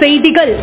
செய்திகள்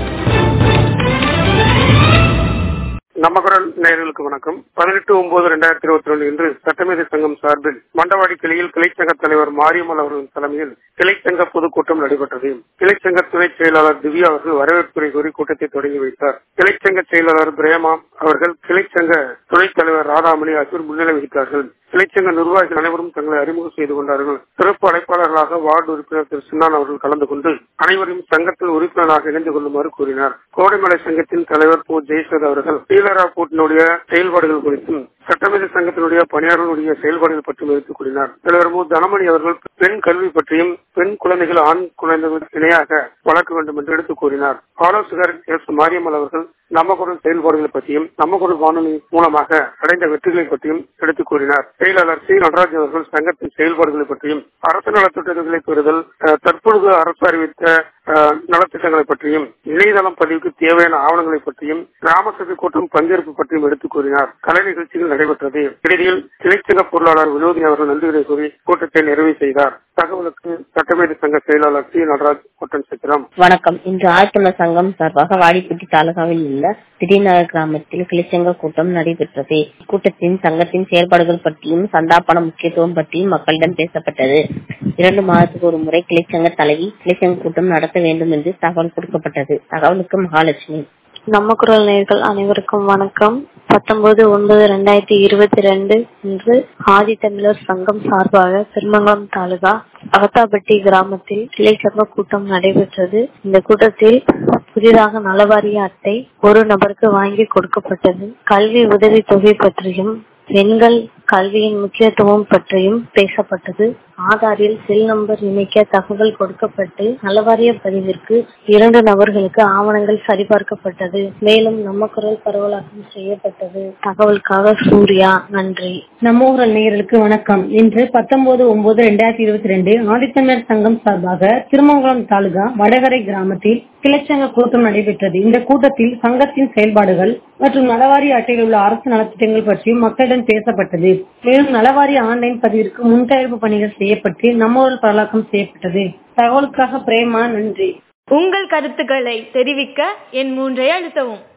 நம்ம குரல் நேயர்களுக்கு வணக்கம் பதினெட்டு ஒன்பது ரெண்டாயிரத்தி இருபத்தி ரெண்டு இன்று சட்டமேதை சங்கம் சார்பில் மண்டவாடி கிளையில் கிளைச்சங்க தலைவர் மாரியம்மல் அவர்களின் தலைமையில் கிளைச்சங்க பொதுக்கூட்டம் நடைபெற்றது கிளைச்சங்க துணை செயலாளர் திவ்யா அவர்கள் வரவேற்புரை கூறி கூட்டத்தை தொடங்கி வைத்தார் கிளைச்சங்க செயலாளர் பிரேமா அவர்கள் கிளைச்சங்க துணைத் தலைவர் ராதாமணி ஆகியோர் முன்னிலை வகித்தார்கள் கிளைச்சங்க நிர்வாகிகள் அனைவரும் தங்களை அறிமுகம் செய்து கொண்டார்கள் சிறப்பு அழைப்பாளர்களாக வார்டு உறுப்பினர் திரு சின்னான் அவர்கள் கலந்து கொண்டு அனைவரையும் சங்கத்தில் உறுப்பினராக இணைந்து கொள்ளுமாறு கூறினார் கோடைமலை சங்கத்தின் தலைவர் பு ஜெயசத் அவர்கள் டீலரா கூட்டினுடைய செயல்பாடுகள் குறித்தும் சட்டமேதை சங்கத்தினுடைய பணியாளர்களுடைய செயல்பாடுகள் பற்றியும் எடுத்துக் கூறினார் தலைவர் மு தனமணி அவர்கள் பெண் கல்வி பற்றியும் பெண் குழந்தைகள் ஆண் குழந்தைகள் இணையாக வளர்க்க வேண்டும் என்று எடுத்துக் கூறினார் ஆலோசகர் எஸ் மாரியம்மல் அவர்கள் நம்ம குரல் செயல்பாடுகளை பற்றியும் நம்ம குரல் வானொலி மூலமாக அடைந்த வெற்றிகளை பற்றியும் எடுத்துக் கூறினார் செயலாளர் சி நடராஜ் அவர்கள் சங்கத்தின் செயல்பாடுகளை பற்றியும் அரசு நலத்திட்டங்களை பெறுதல் அஹ், தற்பொழுது அரசு அறிவித்த அஹ், நலத்திட்டங்களை பற்றியும் இணையதளம் பதிவுக்கு தேவையான ஆவணங்களை பற்றியும் கிராம சபை கூட்டம் பங்கேற்பு பற்றியும் எடுத்துக் கூறினார் கலை நிகழ்ச்சிகள் நடைபெற்றது இறுதியில் கிளைச்சங்க பொருளாளர் வினோதி அவர்கள் நன்றிகளை கூறி கூட்டத்தை நிறைவு செய்தார் தகவலுக்கு சட்டமேதை சங்க செயலாளர் சி நடராஜ் கோட்டன் சித்திரம் வணக்கம் இன்று ஆழ்த்தமிழர் சங்கம் சார்பாக வாடிப்பட்டி தாலுகாவில் உள்ள திடீர்நகர் கிராமத்தில் கிளிச்சங்க கூட்டம் நடைபெற்றது கூட்டத்தின் சங்கத்தின் செயல்பாடுகள் பற்றியும் சந்தாப்பன முக்கியத்துவம் பற்றியும் மக்களிடம் பேசப்பட்டது இரண்டு மாதத்துக்கு ஒரு முறை கிளைச்சங்க தலைவி கிளைச்சங்க கூட்டம் நடத்த வேண்டும் என்று தகவல் கொடுக்கப்பட்டது தகவலுக்கு மகாலட்சுமி நம்ம குரல் நேயர்கள் அனைவருக்கும் வணக்கம் பத்தொன்பது ஒன்பது ரெண்டாயிரத்தி இருபத்தி ரெண்டு இன்று ஆதி தமிழர் சங்கம் சார்பாக திருமங்கலம் தாலுகா அகத்தாப்பட்டி கிராமத்தில் கிளை சங்க கூட்டம் நடைபெற்றது இந்த கூட்டத்தில் புதிதாக நலவாரிய அட்டை ஒரு நபருக்கு வாங்கி கொடுக்கப்பட்டது கல்வி உதவி தொகை பற்றியும் பெண்கள் கல்வியின் முக்கியத்துவம் பற்றியும் பேசப்பட்டது ஆதாரில் செல் நம்பர் இணைக்க தகவல் கொடுக்கப்பட்டு நலவாரிய பதிவிற்கு இரண்டு நபர்களுக்கு ஆவணங்கள் சரிபார்க்கப்பட்டது மேலும் நம்ம குரல் பரவலாக்கம் செய்யப்பட்டது தகவலுக்காக சூர்யா நன்றி நம்ம ஊரல் நேயர்களுக்கு வணக்கம் இன்று பத்தொன்பது ஒன்பது ரெண்டாயிரத்தி இருபத்தி ரெண்டு ஆதித்தமிழர் சங்கம் சார்பாக திருமங்கலம் தாலுகா வடகரை கிராமத்தில் கிளைச்சங்க கூட்டம் நடைபெற்றது இந்த கூட்டத்தில் சங்கத்தின் செயல்பாடுகள் மற்றும் நலவாரிய அட்டையில் உள்ள அரசு நலத்திட்டங்கள் பற்றியும் மக்களிடம் பேசப்பட்டது மேலும் நலவாரிய ஆன்லைன் பதிவிற்கு முன்தயாரிப்பு பணிகள் செய்யப்பட்டு நம்ம ஊரில் பரவலாக்கம் செய்யப்பட்டது தகவலுக்காக பிரேமா நன்றி உங்கள் கருத்துக்களை தெரிவிக்க என் மூன்றை அழுத்தவும்